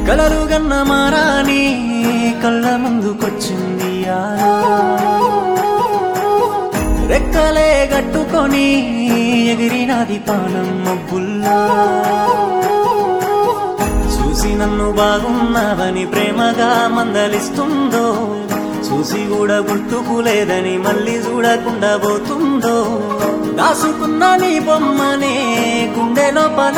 కలలు గన్న మారాని కళ్ళ ముందుకొచ్చింది ఆలో రెక్కలే గట్టుకొని ఎగిరినది పానం మబ్బుల్లో చూసి నన్ను బాగున్నావని ప్రేమగా మందలిస్తుందో చూసి కూడా గుర్తుకులేదని మళ్ళీ చూడకుండా పోతుందో దాసుకున్న నీ బొమ్మనే గుండె లోపల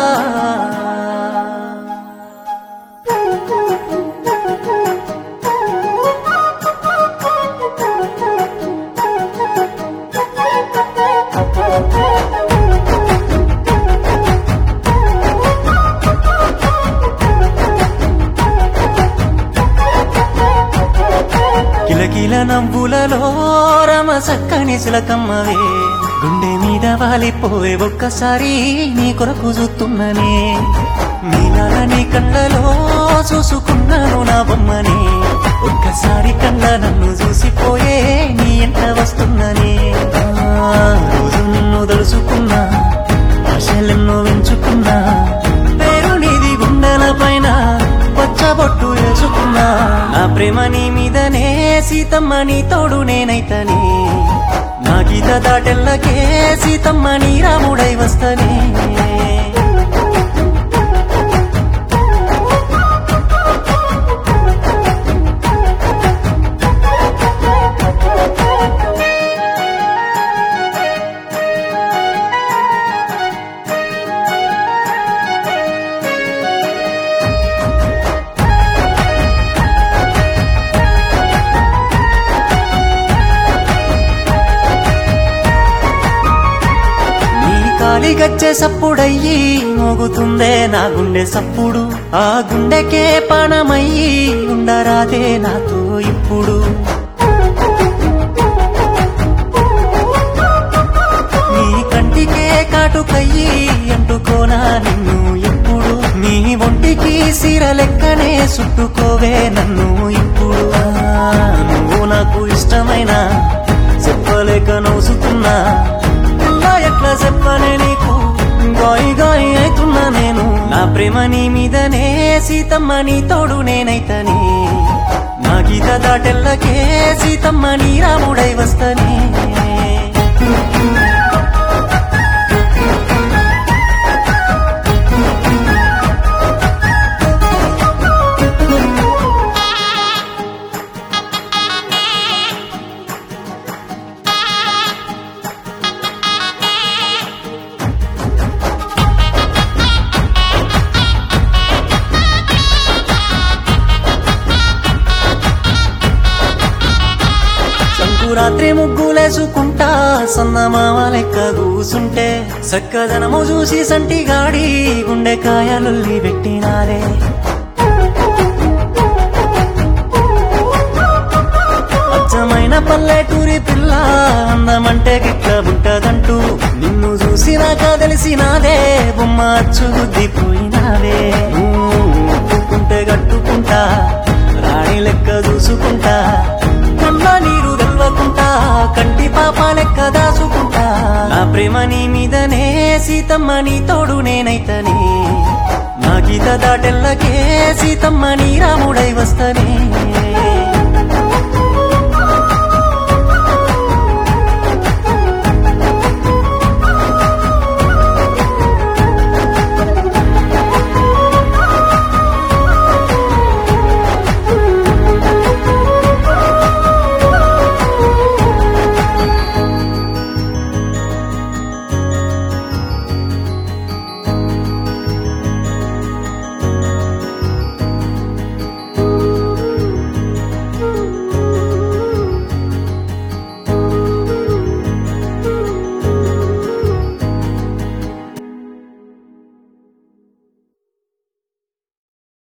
కిలకిల నవ్వులలో రమ చక్కని చిలకమ్మవే గుండె మీద వాలిపోయే ఒక్కసారి నీ కొరకు చూస్తున్ననే నీలాలని కళ్ళలో చూసుకున్నాను నా బొమ్మని ఒక్కసారి కళ్ళ నన్ను చూసిపోయే నీ ఎంట వస్తున్ననే ఆ, రోజు నిన్ను తలుసుకున్నా ఆశలెన్నో పెంచుకున్నా పేరు నీది గుండెల పైన పచ్చబొట్టు వేసుకున్నా నా ప్రేమ నీ మీదనే సీతమ్మ నీ తోడు నేనైతనే నా గీత దాటెల్లకే సీతమ్మ నీ రాముడై వస్తనే నీ కాలి గచ్చే సప్పుడయ్యి మోగుతుందే నా గుండె సప్పుడు ఆ గుండెకే పానమయ్యి ఉండరాదే నాతో ఇప్పుడు నీ కంటికే కాటుకయ్యి అంటుకోనా నిన్ను ఎప్పుడు నీ ఒంటికి సీర లెక్కనే చుట్టుకోవే నన్ను ఇప్పుడు ఆ, నువ్వు నాకు ఇష్టమైన చెప్పలేక నవ్వుతున్నా ఇలా ఎట్లా చెప్పనే నీకు గాయి గాయి అవుతున్నా నేను నా ప్రేమ నీ మీదనే సీతమ్మ నీ తోడు నేనైతనే నా గీత దాటెల్లకే సీతమ్మ నీ రాముడై వస్తనే సంకురాత్రి ముగ్గులేసుకుంటా సన్నమామ లెక్క కూసుంటే సక్కదనము చూసి సంటి గాడి గుండె కాయలుల్లి పెట్టినారే అచ్చమైన పల్లెటూరి పిల్ల అందమంటే గిట్ల ఉంటదంటూ నిన్ను చూసినాక తెలిసినాదే బొమ్మ అచ్చు గుద్దిపోయినావే ఒప్పుకుంటే కట్టుకుంటా రాణి లెక్క చూసుకుంటా కళ్ళ నీరు తెల్వకుంటా కంటి పాప లెక్క దాచుకుంటా నా ప్రేమ నీ మీదనే సీతమ్మ నీ తోడు నేనైతనే నా గీత దాటెల్లకే సీతమ్మ నీ రాముడై వస్తనే